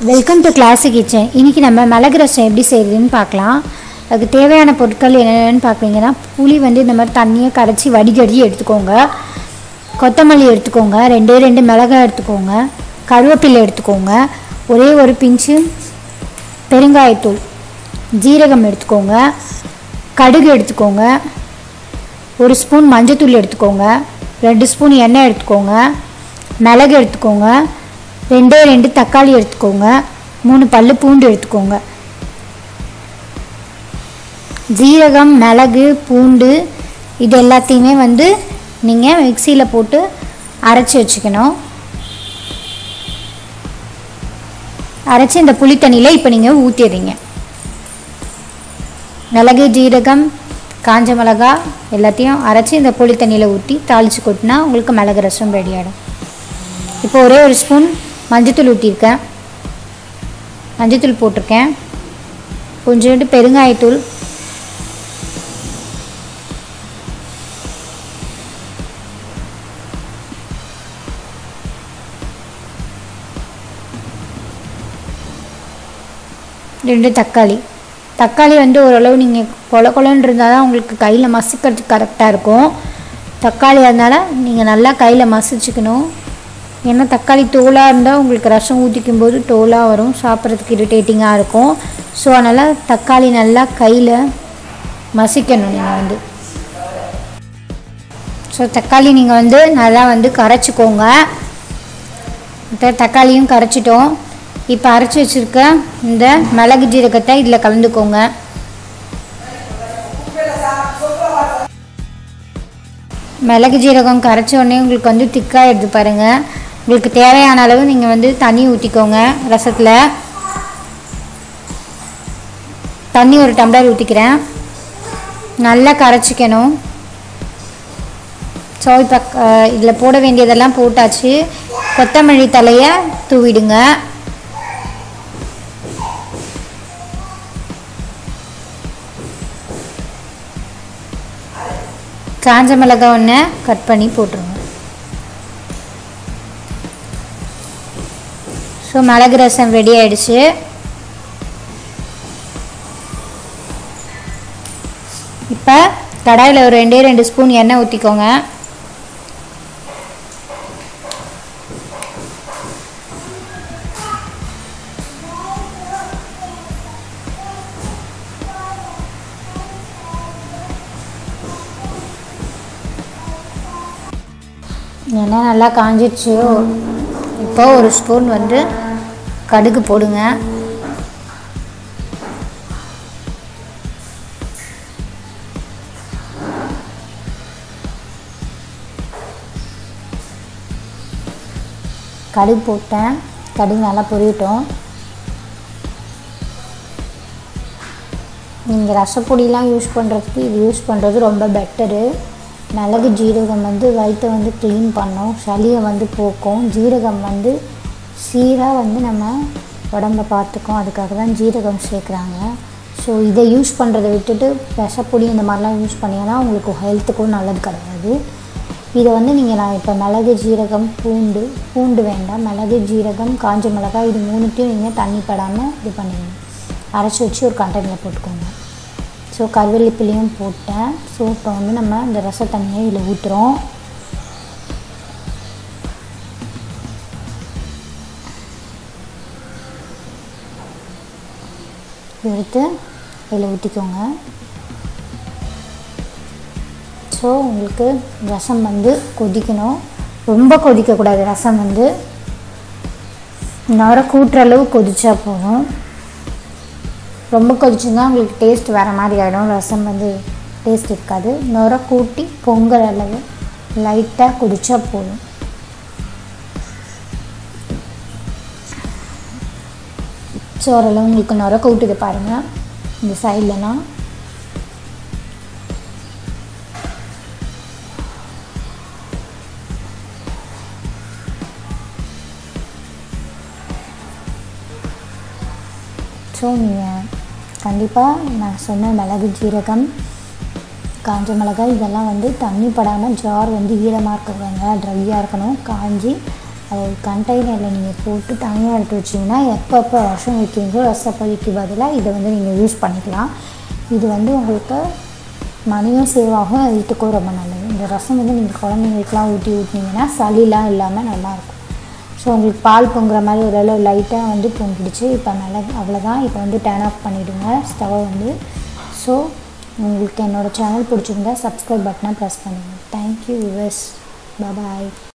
welcome to classic kitchen இன்றைக்கி நம்ம மிளகு ரசம் எப்படி செய்கிறதுன்னு பார்க்கலாம் அதுக்கு தேவையான பொருட்கள் என்னென்னு பார்க்குறீங்கன்னா புளி வந்து இந்த மாதிரி தண்ணியை கரைச்சி வடிகடி எடுத்துக்கோங்க கொத்தமல்லி எடுத்துக்கோங்க ரெண்டே ரெண்டு மிளகாய் எடுத்துக்கோங்க கருவேப்பிலை எடுத்துக்கோங்க ஒரே ஒரு பிஞ்சு பெருங்காயத்தூள் ஜீரகம் எடுத்துக்கோங்க கடுகு எடுத்துக்கோங்க ஒரு ஸ்பூன் மஞ்சத்தூள் எடுத்துக்கோங்க ரெண்டு ஸ்பூன் எண்ணெய் எடுத்துக்கோங்க மிளகு எடுத்துக்கோங்க ரெண்டே ரெண்டு தக்காளி எடுத்துக்கோங்க மூணு பல்லு பூண்டு எடுத்துக்கோங்க ஜீரகம் மிளகு பூண்டு இது எல்லாத்தையுமே வந்து நீங்கள் மிக்சியில் போட்டு அரைச்சி வச்சுக்கணும் அரைச்சி இந்த புளி தண்ணியில் இப்போ நீங்கள் ஊற்றிடுறீங்க மிளகு ஜீரகம் காஞ்ச மிளகா எல்லாத்தையும் அரைச்சி இந்த புளி தண்ணியில் ஊற்றி தாளித்து கொட்டினா உங்களுக்கு மிளகு ரசம் ரெடி ஆகிடும் இப்போ ஒரே ஒரு ஸ்பூன் மஞ்சத்தூள் ஊற்றிருக்கேன் மஞ்சத்தூள் போட்டிருக்கேன் கொஞ்சோண்டு பெருங்காயத்தூள் ரெண்டு தக்காளி தக்காளி வந்து ஓரளவு நீங்கள் கொல கொலன்னு இருந்தால் தான் உங்களுக்கு கையில் மசிக்கிறதுக்கு கரெக்டாக இருக்கும் தக்காளி அதனால் நீங்கள் நல்லா கையில் மசிச்சுக்கணும் ஏன்னா தக்காளி தோலாக இருந்தால் உங்களுக்கு ரசம் ஊற்றிக்கும் போது தோலாக வரும் சாப்பிட்றதுக்கு இரிட்டேட்டிங்காக இருக்கும் ஸோ அதனால் தக்காளி நல்லா கையில் மசிக்கணும் நீங்கள் வந்து ஸோ தக்காளி நீங்கள் வந்து நல்லா வந்து கரைச்சிக்கோங்க இப்போ தக்காளியும் கரைச்சிட்டோம் இப்போ அரைச்சி வச்சுருக்க இந்த மிளகு ஜீரகத்தை இதில் கலந்துக்கோங்க மிளகு ஜீரகம் கரைச்ச உடனே உங்களுக்கு வந்து திக்காக எடுத்து பாருங்கள் உங்களுக்கு தேவையான அளவு நீங்கள் வந்து தண்ணி ஊற்றிக்கோங்க ரசத்தில் தண்ணி ஒரு டம்ளர் ஊற்றிக்கிறேன் நல்லா கரைச்சிக்கணும் ஸோ இப்போ இதில் போட வேண்டியதெல்லாம் போட்டாச்சு கொத்தமல்லி தலையை தூவிடுங்க காஞ்ச மிளகாய் ஒன்று கட் பண்ணி போட்டுருங்க ஸோ மிளகு ரசம் ரெடி ஆயிடுச்சு இப்போ கடாயில் ஒரு ரெண்டே ரெண்டு ஸ்பூன் எண்ணெய் ஊற்றிக்கோங்க எண்ணெய் நல்லா காஞ்சிடுச்சு இப்போ ஒரு ஸ்பூன் வந்து கடுகு போடுங்க கடுகு போட்டேன் கடுகு நல்லா பொரியட்டும் நீங்கள் ரசப்பொடிலாம் யூஸ் பண்ணுறதுக்கு இது யூஸ் பண்ணுறது ரொம்ப பெட்டரு மிளகு ஜீரகம் வந்து வயிற்றை வந்து க்ளீன் பண்ணும் சளியை வந்து போக்கும் ஜீரகம் வந்து சீராக வந்து நம்ம உடம்ப பார்த்துக்கும் அதுக்காக தான் ஜீரகம் சேர்க்குறாங்க ஸோ இதை யூஸ் பண்ணுறதை விட்டுட்டு விஷப்பொடி இந்த மாதிரிலாம் யூஸ் பண்ணிங்கன்னா உங்களுக்கு ஹெல்த்துக்கும் நல்லது கிடையாது இதை வந்து நீங்கள் நான் இப்போ மிளகு ஜீரகம் பூண்டு பூண்டு வேண்டாம் மிளகு ஜீரகம் காஞ்ச மிளகாய் இது மூணுத்தையும் நீங்கள் தண்ணி படாமல் இது பண்ணிடணும் அரைச்சி வச்சு ஒரு கண்டெய்னரில் போட்டுக்கோங்க ஸோ கருவேப்பிலையும் போட்டேன் ஸோ இப்போ வந்து நம்ம இந்த ரச தண்ணியை இதில் ஊற்றுறோம் எடுத்து இதில் ஊற்றிக்கோங்க ஸோ உங்களுக்கு ரசம் வந்து கொதிக்கணும் ரொம்ப கொதிக்கக்கூடாது ரசம் வந்து நுர கூட்டுற அளவு கொதிச்சா போதும் ரொம்ப கொதிச்சுன்னா உங்களுக்கு டேஸ்ட் வேறு மாதிரி ஆகிடும் ரசம் வந்து டேஸ்ட் இருக்காது நுர கூட்டி பொங்கல் அளவு லைட்டாக குடித்தா போதும் ஸோ ஓரளவு உங்களுக்கு நுர கூட்டுது பாருங்கள் இந்த சைட்லலாம் ஸோ நீங்கள் கண்டிப்பாக நான் சொன்ன மிளகு ஜீரகம் காஞ்ச மிளகாய் இதெல்லாம் வந்து தண்ணி படாமல் ஜார் வந்து ஈரமாக இருக்கிறவங்க ட்ரையாக இருக்கணும் காஞ்சி அது கண்டெய்னரில் நீங்கள் போட்டு தனியாக எடுத்து வச்சிங்கன்னா எப்பப்போ ரசம் வைக்கிறீங்களோ ரசப்பொதிக்கு பதிலாக இதை வந்து நீங்கள் யூஸ் பண்ணிக்கலாம் இது வந்து உங்களுக்கு மணியும் சேவ் ஆகும் வீட்டுக்கும் ரொம்ப நல்லது இந்த ரசம் வந்து நீங்கள் குழந்தைங்களுக்குலாம் ஊட்டி ஊட்டினீங்கன்னா சளிலாம் இல்லாமல் நல்லாயிருக்கும் ஸோ உங்களுக்கு பால் பொங்குற மாதிரி ஓரளவு லைட்டாக வந்து பொங்கிடுச்சு இப்போ நல்லா அவ்வளோதான் இப்போ வந்து டர்ன் ஆஃப் பண்ணிவிடுங்க ஸ்டவ் வந்து ஸோ உங்களுக்கு என்னோடய சேனல் பிடிச்சிருந்தா சப்ஸ்கிரைப் பட்டனை ப்ரெஸ் பண்ணுங்கள் தேங்க்யூ விவர்ஸ் பாய்